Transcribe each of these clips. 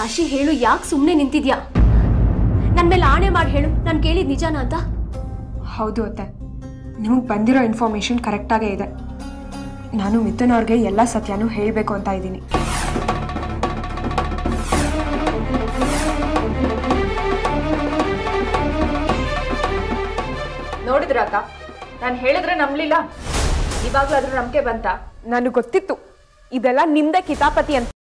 ರಾಶಿ ಹೇಳು ಯಾಕೆ ಸುಮ್ಮನೆ ನಿಂತಿದ್ಯಾ ನನ್ನ ಮೇಲೆ ಆಣೆ ಮಾಡಿ ಹೇಳು ನಾನು ಕೇಳಿದ್ ನಿಜಾನ ಅಂತ ಹೌದು ಅತ್ತೆ ನಿಮಗೆ ಬಂದಿರೋ ಇನ್ಫಾರ್ಮೇಷನ್ ಕರೆಕ್ಟಾಗೇ ಇದೆ ನಾನು ಮಿಥುನ್ ಅವ್ರಿಗೆ ಎಲ್ಲ ಸತ್ಯನೂ ಹೇಳಬೇಕು ಅಂತ ಇದ್ದೀನಿ ನೋಡಿದ್ರ ಅಕ್ಕ ನಾನು ಹೇಳಿದ್ರೆ ನಂಬಲಿಲ್ಲ ಇವಾಗ್ಲಾದ್ರೂ ನಂಬಿಕೆ ಬಂತ ನನಗೆ ಗೊತ್ತಿತ್ತು ಇದೆಲ್ಲ ನಿಮ್ದೇ ಕಿತಾಪತಿ ಅಂತ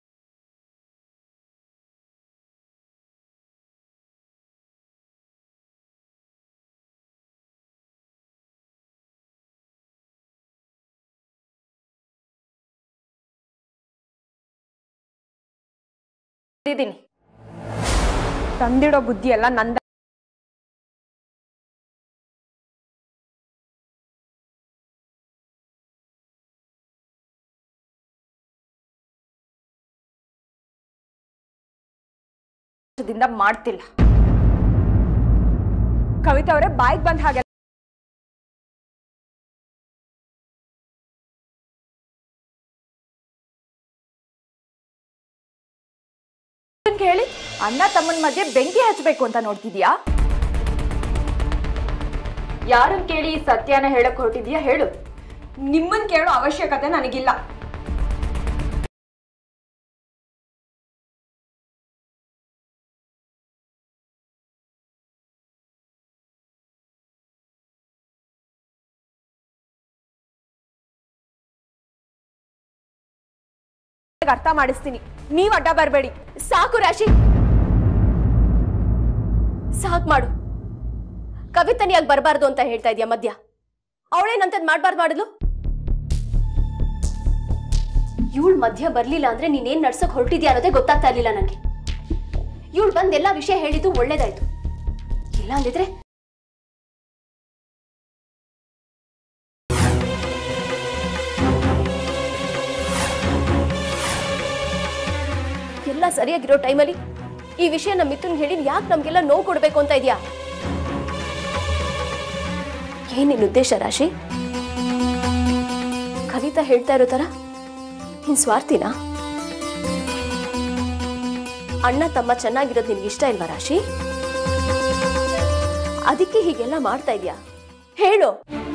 ಇದ್ದೀನಿ ತಂದಿಡೋ ಬುದ್ಧಿ ಎಲ್ಲ ನಂದ ದಿಂದ ಮಾಡ್ತಿಲ್ಲ ಕವಿತಾ ಅವರೇ ಬಾಯಿಗೆ ಬಂದ ಹಾಗೆ ನಿಮ್ಗ್ ಹೇಳಿ ಅಣ್ಣ ತಮ್ಮನ ಮಧ್ಯೆ ಬೆಂಕಿ ಹಚ್ಚಬೇಕು ಅಂತ ನೋಡ್ತಿದ್ಯಾ ಯಾರನ್ ಕೇಳಿ ಈ ಸತ್ಯನ ಹೇಳಕ್ ಹೊರಟಿದ್ಯಾ ಹೇಳು ನಿಮ್ಮನ್ನ ಕೇಳೋ ಅವಶ್ಯಕತೆ ನನಗಿಲ್ಲ ಅರ್ಥ ಮಾಡಿಸ್ತೀನಿ ನೀವ್ ಅಡ್ಡ ಬರಬೇಡಿ ಸಾಕು ರಾಶಿ ಸಾಕ್ ಮಾಡು ಕವಿತನ್ ಯಾಕೆ ಬರಬಾರ್ದು ಅಂತ ಹೇಳ್ತಾ ಇದೀಯ ಮಧ್ಯ ಅವಳೇನಂತದ್ ಮಾಡ್ಬಾರ್ದು ಮಾಡಿದ್ಲು ಇವಳು ಮಧ್ಯ ಬರ್ಲಿಲ್ಲ ಅಂದ್ರೆ ನೀನೇನ್ ನಡ್ಸಕ್ ಹೊರಟಿದ್ಯಾ ಅನ್ನೋದೇ ಗೊತ್ತಾಗ್ತಾ ಇರ್ಲಿಲ್ಲ ನನಗೆ ಇವಳು ಬಂದ್ ಎಲ್ಲಾ ವಿಷಯ ಹೇಳಿದ್ದು ಒಳ್ಳೇದಾಯ್ತು ಇಲ್ಲ ಅಂದಿದ್ರೆ ಎಲ್ಲ ಸರಿಯಾಗಿರೋ ಟೈಮಲ್ಲಿ ಈ ವಿಷಯ ನಮ್ಮ ಮಿಥುನ್ ಹೇಳಿ ಯಾಕೆ ನಮ್ಗೆಲ್ಲ ನೋವು ಕೊಡ್ಬೇಕು ಅಂತ ಇದೆಯಾ ಏನ್ ನಿನ್ ಉದ್ದೇಶ ರಾಶಿ ಕವಿತಾ ಹೇಳ್ತಾ ಇರೋ ತರ ನಿನ್ ಸ್ವಾರ್ಥಿನಾ ಅಣ್ಣ ತಮ್ಮ ಚೆನ್ನಾಗಿರೋದು ನಿನ್ಗೆ ಇಷ್ಟ ಇಲ್ವಾ ರಾಶಿ ಅದಕ್ಕೆ ಹೀಗೆಲ್ಲ ಮಾಡ್ತಾ ಇದೀಯಾ ಹೇಳು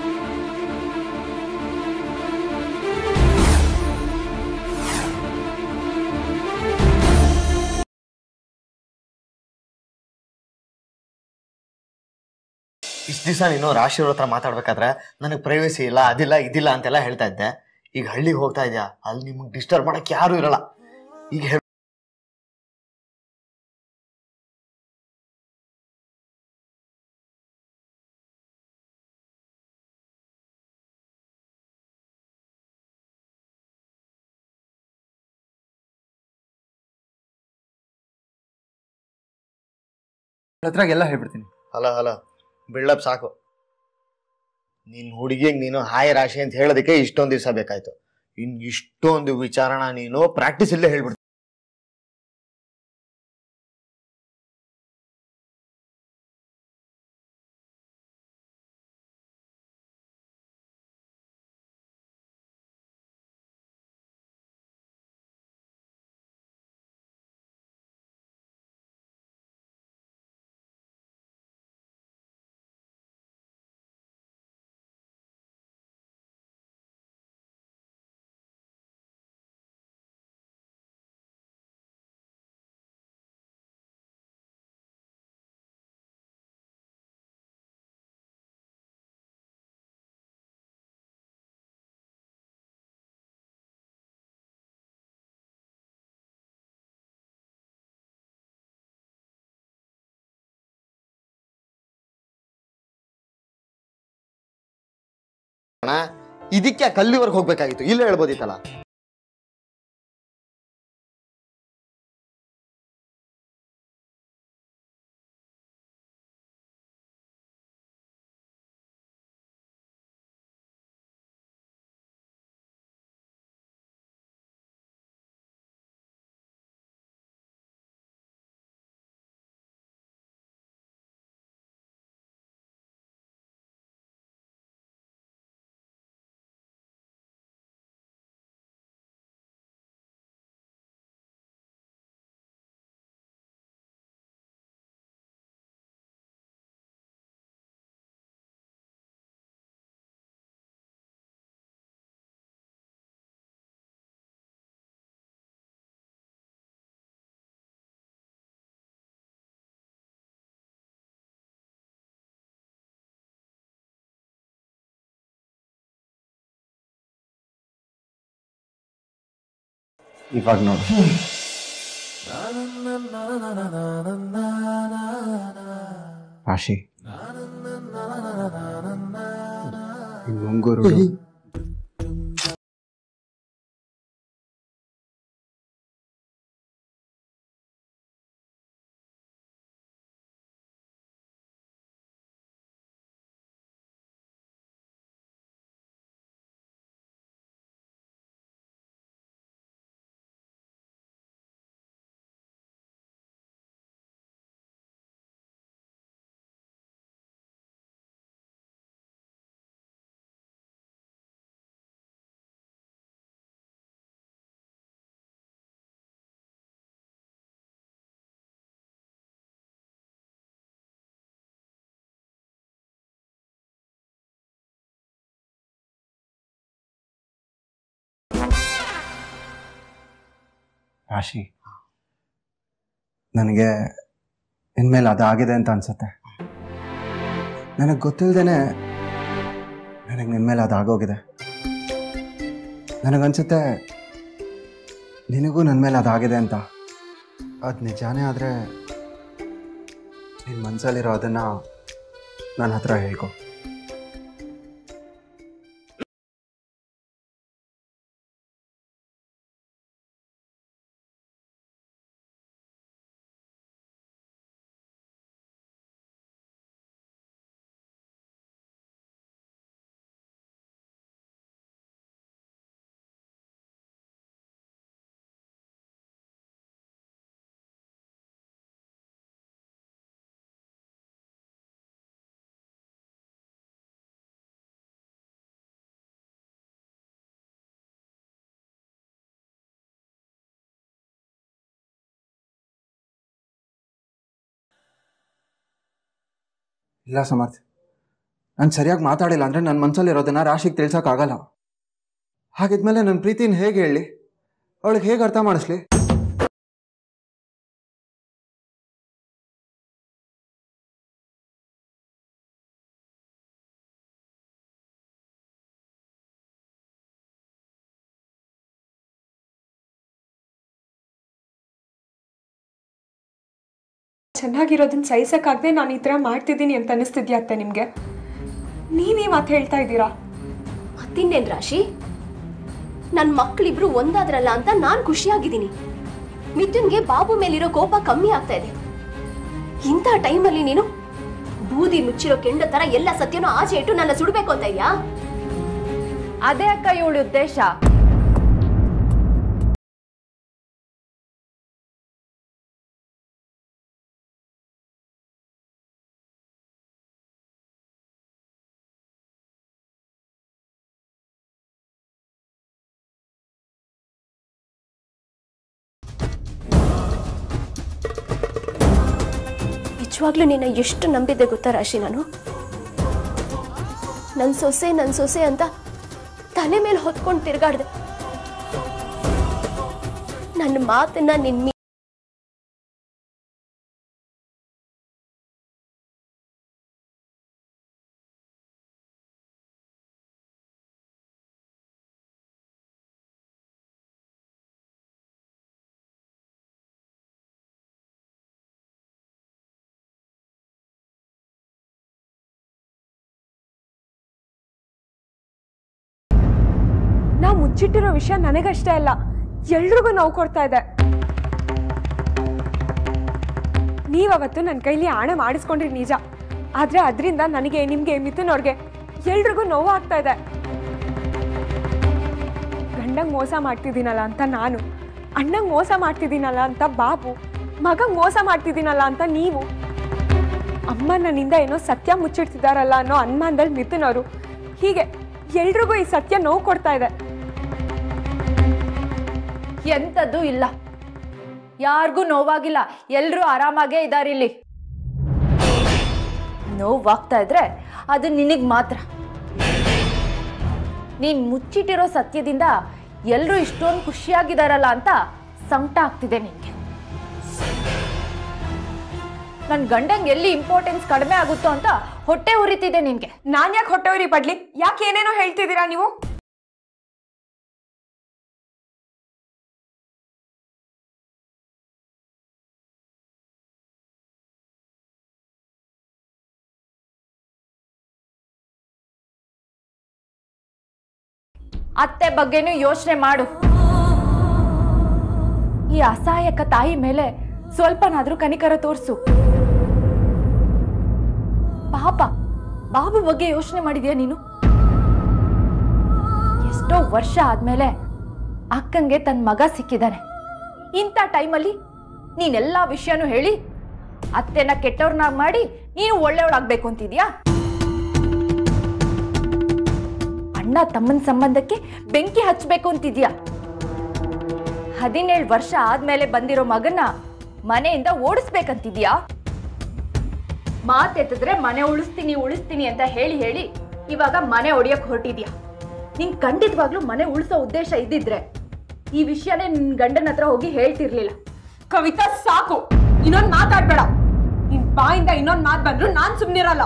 ಇಷ್ಟು ದಿವಸ ನೀನು ರಾಶಿ ಅವ್ರ ಹತ್ರ ಮಾತಾಡ್ಬೇಕಾದ್ರೆ ನನಗೆ ಪ್ರೈವಸಿ ಇಲ್ಲ ಅದಿಲ್ಲ ಇದಿಲ್ಲ ಅಂತೆಲ್ಲ ಹೇಳ್ತಾ ಇದ್ದೆ ಈಗ ಹಳ್ಳಿಗೆ ಹೋಗ್ತಾ ಇದ್ಯಾ ಅಲ್ಲಿ ನಿಮಗೆ ಡಿಸ್ಟರ್ಬ್ ಮಾಡಕ್ ಯಾರು ಇರಲ್ಲ ಈಗ ಹೇಳ್- ಹತ್ರ ಎಲ್ಲ ಹೇಳ್ಬಿಡ್ತೀನಿ ಹಲೋ ಹಲೋ ಬಿಲ್ಡಪ್ ಸಾಕು ನಿನ್ ಹುಡುಗಿಗೆ ನೀನು ಹಾಯ್ ರಾಶಿ ಅಂತ ಹೇಳೋದಕ್ಕೆ ಇಷ್ಟೊಂದು ದಿವಸ ಬೇಕಾಯ್ತು ಇನ್ ಇಷ್ಟೊಂದು ವಿಚಾರಣ ನೀನು ಪ್ರಾಕ್ಟೀಸ್ ಇಲ್ಲೇ ಹೇಳ್ಬಿಡ್ತೀನಿ ಅಣ್ಣ ಇದಕ್ಕೆ ಕಲ್ಲಿವರೆಗೆ ಹೋಗ್ಬೇಕಾಗಿತ್ತು ಇಲ್ಲೇ ಹೇಳ್ಬೋದಿತ್ತಲ್ಲ ಇವಾಗ ನೋಡು ರಾಶಿ ಈ ಮುಂಗೂರು ರಾಶಿ ನನಗೆ ಇನ್ಮೇಲೆ ಅದಾಗಿದೆ ಅಂತ ಅನ್ಸುತ್ತೆ ನನಗೆ ಗೊತ್ತಿಲ್ಲದೇನೆ ನನಗೆ ನಿನ್ಮೇಲೆ ಅದಾಗೋಗಿದೆ ನನಗನ್ಸುತ್ತೆ ನಿನಗೂ ನನ್ನ ಮೇಲೆ ಅದಾಗಿದೆ ಅಂತ ಅದು ನಿಜಾನೇ ಆದರೆ ನಿನ್ನ ಮನಸ್ಸಲ್ಲಿರೋ ಅದನ್ನು ನನ್ನ ಹತ್ರ ಹೇಳ್ಕೊ ಇಲ್ಲ ಸಮರ್ಥ ನಾನು ಸರಿಯಾಗಿ ಮಾತಾಡಿಲ್ಲ ಅಂದರೆ ನನ್ನ ಮನಸ್ಸಲ್ಲಿರೋದನ್ನ ರಾಶಿಗೆ ತಿಳ್ಸೋಕ್ಕಾಗಲ್ಲ ಹಾಗಿದ್ಮೇಲೆ ನನ್ನ ಪ್ರೀತಿನ ಹೇಗೆ ಹೇಳಿ ಅವಳಿಗೆ ಹೇಗೆ ಅರ್ಥ ಮಾಡಿಸ್ಲಿ ಚೆನ್ನಾಗಿರೋದನ್ನ ಸಹಿಸಕ್ಕಾಗದೆ ನಾನು ಈ ಥರ ಮಾಡ್ತಿದ್ದೀನಿ ಅಂತ ಅನಿಸ್ತಿದ್ಯಾ ಅತ್ತೆ ನಿಮಗೆ ನೀವೇ ಮಾತು ಹೇಳ್ತಾ ಇದ್ದೀರಾ ಮತ್ತಿನ್ನೇನ್ ರಾಶಿ ನನ್ನ ಮಕ್ಕಳಿಬ್ರು ಒಂದಾದ್ರಲ್ಲ ಅಂತ ನಾನ್ ಖುಷಿಯಾಗಿದ್ದೀನಿ ಮಿಥುನ್ಗೆ ಬಾಬು ಮೇಲಿರೋ ಕೋಪ ಕಮ್ಮಿ ಆಗ್ತಾ ಇದೆ ಇಂಥ ಟೈಮಲ್ಲಿ ನೀನು ಬೂದಿ ಮುಚ್ಚಿರೋ ಕೆಂಡ ತರ ಎಲ್ಲ ಸತ್ಯನೂ ಆಚೆ ಇಟ್ಟು ನನ್ನ ಸುಡ್ಬೇಕು ಅಂತ ಇದ್ಯಾ ಅದೇ ಅಕ್ಕ ಇವಳ ಉದ್ದೇಶ ನಿಜವಾಗ್ಲೂ ನಿನ್ನ ಎಷ್ಟು ನಂಬಿದ್ದೆ ಗೊತ್ತಾ ರಾಶಿ ನಾನು ನನ್ ಸೊಸೆ ನನ್ ಸೊಸೆ ಅಂತ ತಲೆ ಮೇಲೆ ಹೊತ್ಕೊಂಡು ತಿರ್ಗಾಡ್ದೆ ನನ್ನ ಮಾತನ್ನ ನಿನ್ ಮೀ- ನಾವು ಮುಚ್ಚಿಟ್ಟಿರೋ ವಿಷಯ ನನಗಷ್ಟೇ ಅಲ್ಲ ಎಲ್ರಿಗೂ ನೋವು ಕೊಡ್ತಾ ಇದೆ ನೀವವತ್ತು ನನ್ನ ಕೈಲಿ ಆಣೆ ಮಾಡಿಸ್ಕೊಂಡ್ರಿ ನಿಜ ಆದ್ರೆ ಅದರಿಂದ ನನಗೆ ನಿಮಗೆ ಮಿಥುನ್ ಅವ್ರಿಗೆ ಎಲ್ರಿಗೂ ನೋವು ಆಗ್ತಾ ಇದೆ ಗಂಡಂಗೆ ಮೋಸ ಮಾಡ್ತಿದ್ದೀನಲ್ಲ ಅಂತ ನಾನು ಅಣ್ಣಂಗೆ ಮೋಸ ಮಾಡ್ತಿದ್ದೀನಲ್ಲ ಅಂತ ಬಾಬು ಮಗಂಗೆ ಮೋಸ ಮಾಡ್ತಿದ್ದೀನಲ್ಲ ಅಂತ ನೀವು ಅಮ್ಮ ನನ್ನಿಂದ ಏನೋ ಸತ್ಯ ಮುಚ್ಚಿಡ್ತಿದಾರಲ್ಲ ಅನ್ನೋ ಅನುಮಾನದಲ್ಲಿ ಮಿಥುನ್ ಅವರು ಹೀಗೆ ಎಲ್ರಿಗೂ ಈ ಸತ್ಯ ನೋವು ಕೊಡ್ತಾ ಇದೆ ಎಂಥದ್ದು ಇಲ್ಲ ಯಾರಿಗೂ ನೋವಾಗಿಲ್ಲ ಎಲ್ಲರೂ ಆರಾಮಾಗೇ ಇದ್ದಾರೆ ಇಲ್ಲಿ ನೋವಾಗ್ತಾ ಇದ್ರೆ ಅದು ನಿನಗೆ ಮಾತ್ರ ನೀನ್ ಮುಚ್ಚಿಟ್ಟಿರೋ ಸತ್ಯದಿಂದ ಎಲ್ಲರೂ ಇಷ್ಟೊಂದು ಖುಷಿಯಾಗಿದಾರಲ್ಲ ಅಂತ ಸಂಕಟ ಆಗ್ತಿದೆ ನಿನ್ಗೆ ನನ್ನ ಗಂಡಂಗೆ ಎಲ್ಲಿ ಇಂಪಾರ್ಟೆನ್ಸ್ ಕಡಿಮೆ ಆಗುತ್ತೋ ಅಂತ ಹೊಟ್ಟೆ ಉರಿತಿದೆ ನಿನ್ಗೆ ನಾನ್ ಯಾಕೆ ಹೊಟ್ಟೆವ್ರಿ ಪಡ್ಲಿ ಯಾಕೆ ಏನೇನೋ ಹೇಳ್ತಿದ್ದೀರಾ ನೀವು ಅತ್ತೆ ಬಗ್ಗೆನೂ ಯೋಚನೆ ಮಾಡು ಈ ಅಸಹಾಯಕ ತಾಯಿ ಮೇಲೆ ಸ್ವಲ್ಪನಾದ್ರೂ ಕನಿಕರ ತೋರಿಸು ಪಾಪ ಬಾಬು ಬಗ್ಗೆ ಯೋಚನೆ ಮಾಡಿದ್ಯಾ ನೀನು ಎಷ್ಟೋ ವರ್ಷ ಆದ್ಮೇಲೆ ಅಕ್ಕಂಗೆ ತನ್ನ ಮಗ ಸಿಕ್ಕಿದ್ದಾನೆ ಇಂಥ ಟೈಮಲ್ಲಿ ನೀನೆಲ್ಲ ವಿಷಯನೂ ಹೇಳಿ ಅತ್ತೆನ ಕೆಟ್ಟವ್ರನ್ನಾಗಿ ಮಾಡಿ ನೀನು ಒಳ್ಳೆಯವಳಾಗ್ಬೇಕು ಅಂತಿದ್ಯಾ ಅಣ್ಣ ತಮ್ಮನ ಸಂಬಂಧಕ್ಕೆ ಬೆಂಕಿ ಹಚ್ಚಬೇಕು ಅಂತಿದ್ಯಾ ಹದಿನೇಳು ವರ್ಷ ಆದ್ಮೇಲೆ ಬಂದಿರೋ ಮಗನ ಮನೆಯಿಂದ ಓಡಿಸ್ಬೇಕಂತಿದ್ಯಾ ಮಾತೆತ್ತಿದ್ರೆ ಮನೆ ಉಳಿಸ್ತೀನಿ ಉಳಿಸ್ತೀನಿ ಅಂತ ಹೇಳಿ ಹೇಳಿ ಇವಾಗ ಮನೆ ಒಡೆಯಕ್ ಹೊರಟಿದ್ಯಾ ನಿನ್ ಖಂಡಿತವಾಗ್ಲೂ ಮನೆ ಉಳಿಸೋ ಉದ್ದೇಶ ಇದ್ದಿದ್ರೆ ಈ ವಿಷಯನೇ ನಿನ್ ಗಂಡನ ಹತ್ರ ಹೋಗಿ ಹೇಳ್ತಿರ್ಲಿಲ್ಲ ಕವಿತಾ ಸಾಕು ಇನ್ನೊಂದ್ ಮಾತಾಡ್ಬೇಡ ನಿನ್ ಬಾಯಿಂದ ಇನ್ನೊಂದ್ ಮಾತ್ ಬಂದ್ರು ನಾನ್ ಸುಮ್ನಿರಲ್ಲ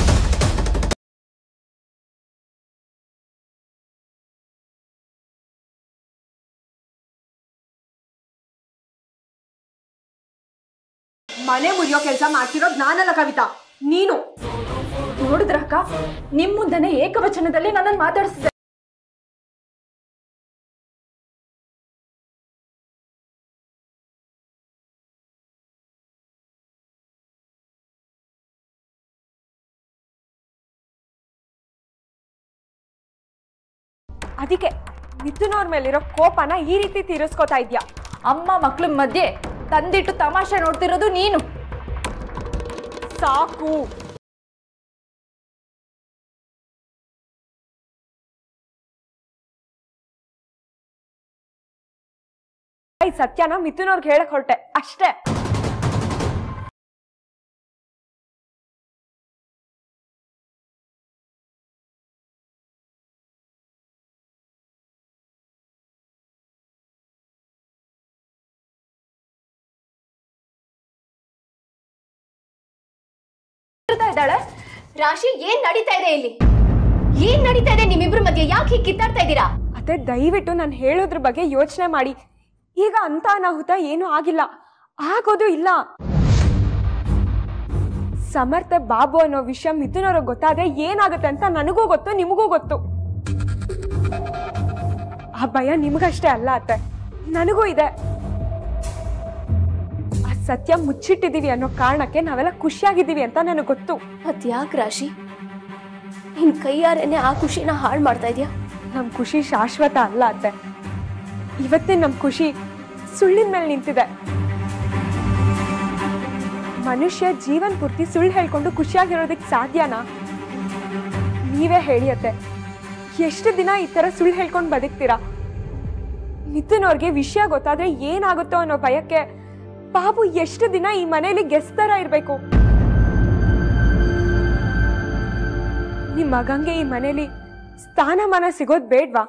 ಮನೆ ಮುರಿಯೋ ಕೆಲಸ ಮಾಡ್ತಿರೋದ್ ನಾನಲ್ಲ ಕವಿತಾ ನೀನು ನೋಡಿದ್ರಕ್ಕ ನಿಮ್ ಮುಂದೆನೆ ಏಕವಚನದಲ್ಲಿ ನನ್ನನ್ನು ಮಾತಾಡಿಸಿದೆ ಅದಕ್ಕೆ ಮಿಥುನ್ ಅವ್ರ ಮೇಲಿರೋ ಕೋಪನ ಈ ರೀತಿ ತೀರಿಸ್ಕೊತಾ ಇದ್ಯಾ ಅಮ್ಮ ಮಕ್ಳ ಮಧ್ಯೆ ತಂದಿಟ್ಟು ತಮಾಷೆ ನೋಡ್ತಿರೋದು ನೀನು ಸಾಕು ಈ ಸತ್ಯನ ಮಿಥುನ್ ಅವ್ರಿಗೆ ಹೇಳಕ್ ಹೊರಟೆ ಅಷ್ಟೇ ಹೇಳ್ತಾ ಇದ್ದಾಳೆ ರಾಶಿ ಏನ್ ನಡೀತಾ ಇದೆ ಇಲ್ಲಿ ಏನ್ ನಡೀತಾ ಇದೆ ನಿಮ್ಮಿಬ್ರ ಮಧ್ಯೆ ಯಾಕೆ ಹೀಗೆ ಕಿತ್ತಾಡ್ತಾ ಇದ್ದೀರಾ ಅದೇ ದಯವಿಟ್ಟು ನಾನು ಹೇಳೋದ್ರ ಬಗ್ಗೆ ಯೋಚನೆ ಮಾಡಿ ಈಗ ಅಂತ ಅನಾಹುತ ಏನೂ ಆಗಿಲ್ಲ ಆಗೋದು ಇಲ್ಲ ಸಮರ್ಥ ಬಾಬು ಅನ್ನೋ ವಿಷಯ ಮಿಥುನ್ ಅವ್ರಿಗೆ ಗೊತ್ತಾದ್ರೆ ಏನಾಗುತ್ತೆ ಅಂತ ನನಗೂ ಗೊತ್ತು ನಿಮಗೂ ಗೊತ್ತು ಆ ಭಯ ನಿಮಗಷ್ಟೇ ಅಲ್ಲ ಅತ್ತೆ ನನಗೂ ಇದೆ ಆ ಸತ್ಯ ಮುಚ್ಚಿಟ್ಟಿದೀವಿ ಅನ್ನೋ ಕಾರಣಕ್ಕೆ ನಾವೆಲ್ಲ ಖುಷಿಯಾಗಿದ್ದೀವಿ ಅಂತ ನನಗೆ ಗೊತ್ತು ಅದ್ಯಾಕ್ ರಾಶಿ ನಿನ್ ಕೈಯಾರೇನೆ ಆ ಖುಷಿನ ಹಾಳು ಮಾಡ್ತಾ ಇದೀಯಾ ನಮ್ ಖುಷಿ ಶಾಶ್ವತ ಅಲ್ಲ ಅತ್ತೆ ಇವತ್ತೇ ನಮ್ ಖುಷಿ ಸುಳ್ಳಿನ ಮೇಲೆ ನಿಂತಿದೆ ಮನುಷ್ಯ ಜೀವನ್ ಪೂರ್ತಿ ಸುಳ್ಳು ಹೇಳ್ಕೊಂಡು ಖುಷಿಯಾಗಿರೋದಕ್ಕೆ ಸಾಧ್ಯನಾ ನೀವೇ ಹೇಳಿ ಅತ್ತೆ ಎಷ್ಟು ದಿನ ಈ ತರ ಸುಳ್ಳು ಹೇಳ್ಕೊಂಡು ಬದುಕ್ತೀರಾ ಮಿಥುನ್ ಅವ್ರಿಗೆ ವಿಷಯ ಗೊತ್ತಾದ್ರೆ ಏನಾಗುತ್ತೋ ಅನ್ನೋ ಭಯಕ್ಕೆ ಬಾಬು ಎಷ್ಟು ದಿನ ಈ ಮನೇಲಿ ಗೆಸ್ಟ್ ತರ ಇರ್ಬೇಕು ನಿಮ್ ಮಗಂಗೆ ಈ ಮನೇಲಿ ಸ್ಥಾನಮಾನ ಸಿಗೋದ್ ಬೇಡ್ವಾ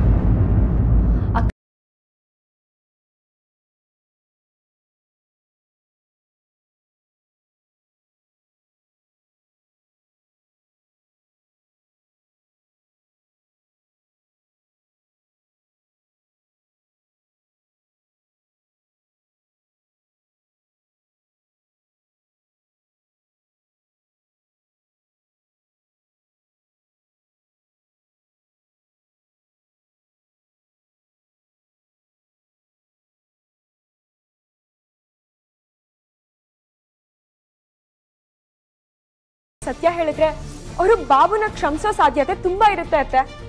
ಸತ್ಯ ಹೇಳಿದ್ರೆ ಅವರು ಬಾಬುನ ಕ್ಷಮಿಸೋ ಸಾಧ್ಯತೆ ತುಂಬಾ ಇರುತ್ತೆ ಅತ್ತೆ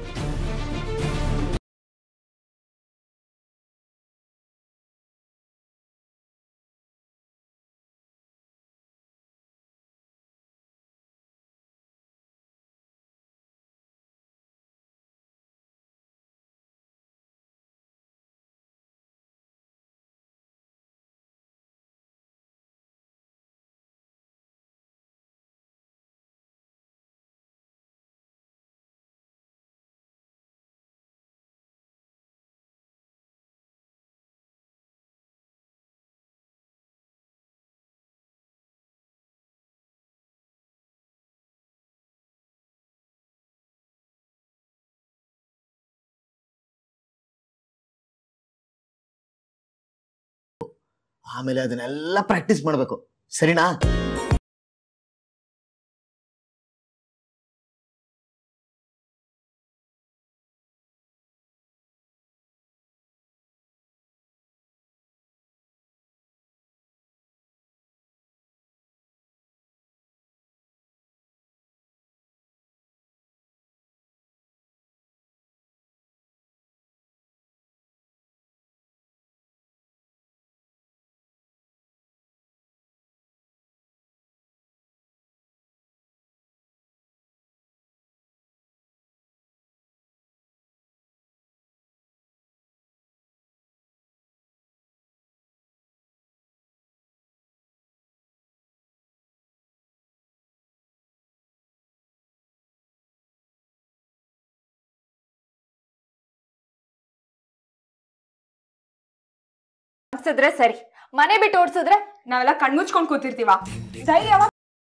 ಆಮೇಲೆ ಅದನ್ನೆಲ್ಲ ಪ್ರಾಕ್ಟೀಸ್ ಮಾಡ್ಬೇಕು ಸರಿನಾ ಓಡಿಸಿದ್ರೆ ಸರಿ ಮನೆ ಬಿಟ್ಟು ಓಡಿಸಿದ್ರೆ ನಾವೆಲ್ಲ ಕಣ್ಮುಚ್ಕೊಂಡು ಕೂತಿರ್ತೀವ ಧೈರ್ಯವ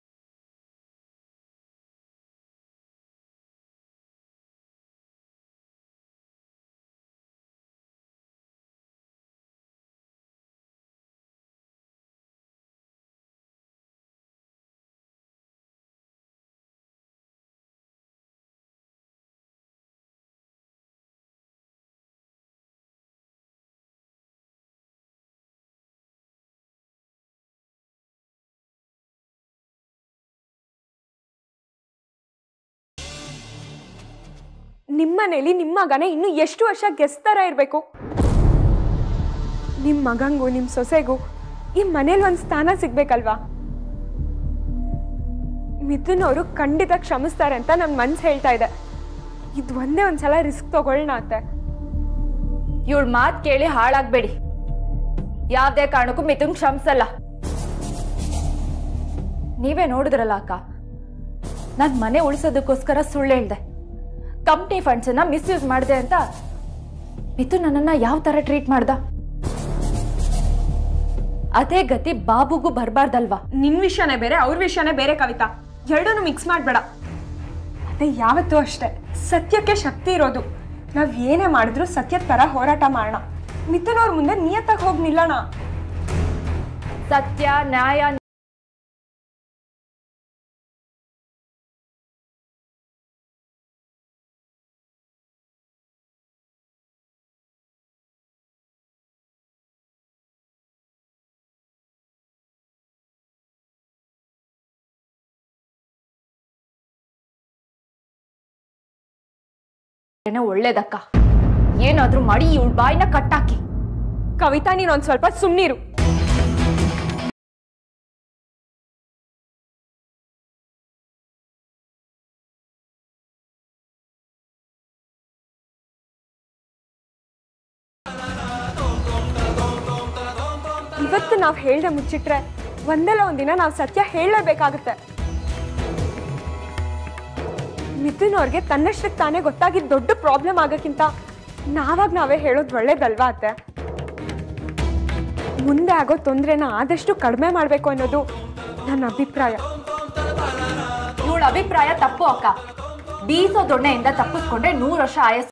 ನಿಮ್ಮನೇಲಿ ನಿಮ್ಮ ಮಗನೇ ಇನ್ನು ಎಷ್ಟು ವರ್ಷ ಗೆಸ್ಟ್ ಥರ ಇರಬೇಕು ನಿಮ್ಮ ಮಗಂಗೂ ನಿಮ್ಮ ಸೊಸೆಗೂ ಈ ಮನೇಲಿ ಒಂದು ಸ್ಥಾನ ಸಿಗ್ಬೇಕಲ್ವಾ ಮಿಥುನ್ ಅವರು ಖಂಡಿತ ಕ್ಷಮಿಸ್ತಾರೆ ಅಂತ ನನ್ನ ಮನ್ಸು ಹೇಳ್ತಾ ಇದೆ ಇದು ಒಂದೇ ಒಂದ್ಸಲ ರಿಸ್ಕ್ ತಗೊಳ್ಳೋಣ ಅತ್ತೆ ಇವಳ ಮಾತ್ ಕೇಳಿ ಹಾಳಾಗ್ಬೇಡಿ ಯಾವ್ದೇ ಕಾರಣಕ್ಕೂ ಮಿಥುನ್ ಕ್ಷಮಿಸಲ್ಲ ನೀವೇ ನೋಡಿದ್ರಲ್ಲ ಅಕ್ಕ ನಾನ್ ಮನೆ ಉಳಿಸೋದಕ್ಕೋಸ್ಕರ ಸುಳ್ಳು ಹೇಳ್ದೆ ಕಂಪ್ನಿ ಫಂಡ್ಸ್ ಅನ್ನ ಮಿಸ್ಯೂಸ್ ಮಾಡಿದೆ ಅಂತ ಮಿಥುನ್ ನನ್ನನ್ನ ಯಾವ ತರ ಟ್ರೀಟ್ ಮಾಡ್ದ ಅದೇ ಗತಿ ಬಾಬುಗೂ ಬರಬಾರ್ದಲ್ವಾ ನಿನ್ನ ವಿಷಯನೇ ಬೇರೆ ಅವ್ರ ವಿಷಯನೇ ಬೇರೆ ಕವಿತಾ ಎರಡೂ ಮಿಕ್ಸ್ ಮಾಡಬೇಡ ಅದೇ ಯಾವತ್ತೂ ಅಷ್ಟೇ ಸತ್ಯಕ್ಕೆ ಶಕ್ತಿ ಇರೋದು ನಾವು ಏನೇ ಮಾಡಿದ್ರು ಸತ್ಯದ ಥರ ಹೋರಾಟ ಮಾಡೋಣ ಮಿಥುನ್ ಅವ್ರ ಮುಂದೆ ನಿಯತ್ತಾಗಿ ಹೋಗಿ ನಿಲ್ಲೋಣ ಸತ್ಯ ನ್ಯಾಯ ಏನೋ ಒಳ್ಳೇದಕ್ಕ ಏನಾದ್ರೂ ಮಾಡಿ ಇವಳ ಬಾಯಿನ ಕಟ್ಟಾಕಿ ಕವಿತಾ ನೀನು ಒಂದು ಸ್ವಲ್ಪ ಸುಮ್ಮನಿರು ಇವತ್ತು ನಾವು ಹೇಳ್ದೆ ಮುಚ್ಚಿಟ್ರೆ ಒಂದಲ್ಲ ಒಂದಿನ ನಾವು ಸತ್ಯ ಹೇಳಲೇಬೇಕಾಗುತ್ತೆ ಮಿಥುನ್ ಅವ್ರಿಗೆ ತನ್ನಷ್ಟಕ್ಕೆ ತಾನೇ ಗೊತ್ತಾಗಿದ್ದ ದೊಡ್ಡ ಪ್ರಾಬ್ಲಮ್ ಆಗೋಕ್ಕಿಂತ ನಾವಾಗ ನಾವೇ ಹೇಳೋದು ಒಳ್ಳೇದಲ್ವಾ ಅತ್ತೆ ಮುಂದೆ ಆಗೋ ತೊಂದರೆನ ಆದಷ್ಟು ಕಡಿಮೆ ಮಾಡಬೇಕು ಅನ್ನೋದು ನನ್ನ ಅಭಿಪ್ರಾಯ ಇವಳ ಅಭಿಪ್ರಾಯ ತಪ್ಪು ಅಕ್ಕ ಬೀಸೋ ದೊಣ್ಣೆಯಿಂದ ತಪ್ಪಿಸ್ಕೊಂಡ್ರೆ ನೂರು ವರ್ಷ ಆಯಸ್ಸು